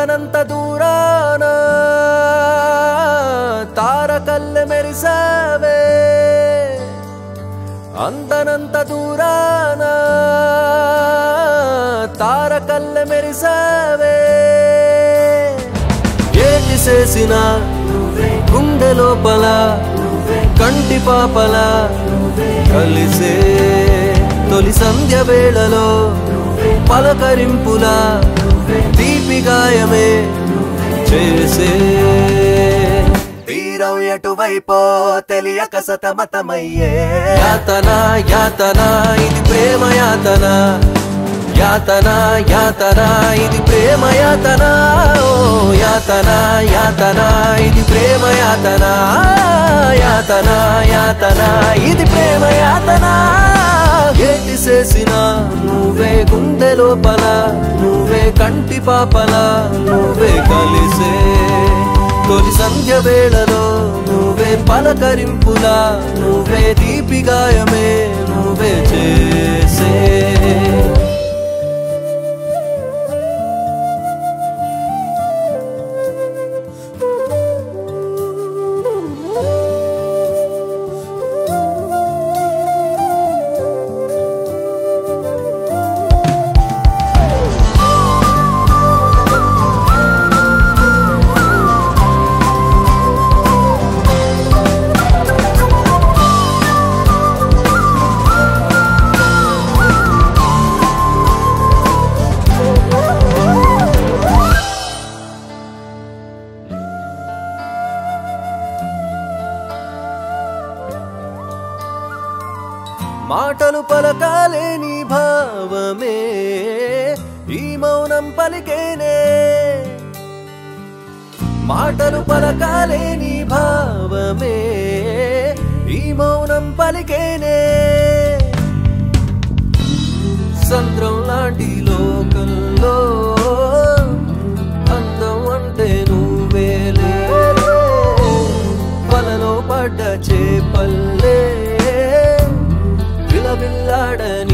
అందనంత దూరాన తారకల్లె మెరిసావే అందనంత దూరాన తారకల్లె మెరిసావే ఏటి చేసిన గుండె లోపల కంటి పాపల కలిసే తొలి సంధ్య వేళలో పలకరింపుల తీపి గాయమే చేసే తీరం ఎటువైపో తెలియక సతమతమయ్యే యాతన యాతన ఇది ప్రేమ యాతన యాతన యాతన ఇది ప్రేమ యాతన ఓ యాతన యాతన ఇది ప్రేమ యాతన యాతన యాతన ఇది ప్రేమ యాతన ఏటి చేసిన నువ్వే గుండె లోపల నువ్వే కంటి పాపల నువ్వే కలిసే తొలి సంధ్య వేళలో నువ్వే పలకరింపులా నువ్వే తీపి గాయమే నువ్వే చేసే మాటలు పలకాలేని భావమే ఈ మౌనం పలికేనే మాటలు పలకాలేని భావమే ఈ మౌనం పలికేనే సంద్రం లాంటి లోకంలో అందం అంటే నువ్వేలే వలలో పడ్డ చేపల్లే విలవిల్లాడని